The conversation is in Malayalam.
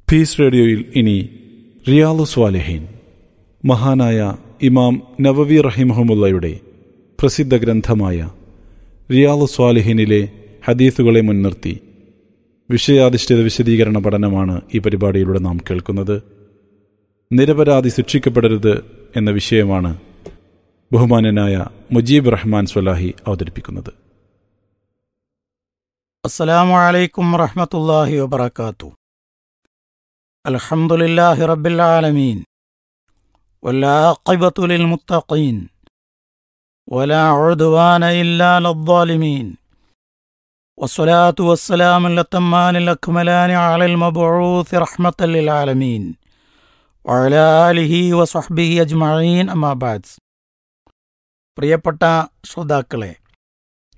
പീസ് റേഡിയോയിൽ ഇനി റിയാലു സ്വാലിഹീൻ മഹാനായ ഇമാം നവവി റഹിമഹമുല്ലയുടെ പ്രസിദ്ധ ഗ്രന്ഥമായ റിയാലു സ്വാലിഹീനിലെ ഹദീസുകളെ മുൻനിർത്തി വിഷയാധിഷ്ഠിത വിശദീകരണ പഠനമാണ് ഈ പരിപാടിയിലൂടെ നാം കേൾക്കുന്നത് നിരപരാധി ശിക്ഷിക്കപ്പെടരുത് എന്ന വിഷയമാണ് ബഹുമാനനായ മുജീബ് റഹ്മാൻ സ്വലാഹി അവതരിപ്പിക്കുന്നത് السلام عليكم ورحمة الله وبركاته الحمد لله رب العالمين والعاقبة للمتقين ولا عدوان إلا للظالمين والصلاة والسلام الأتمان الأكملان على المبعوث رحمة للعالمين وعلى آله وصحبه أجمعين أما بعد പ്രിയപ്പെട്ട ശ്രോതാക്കളെ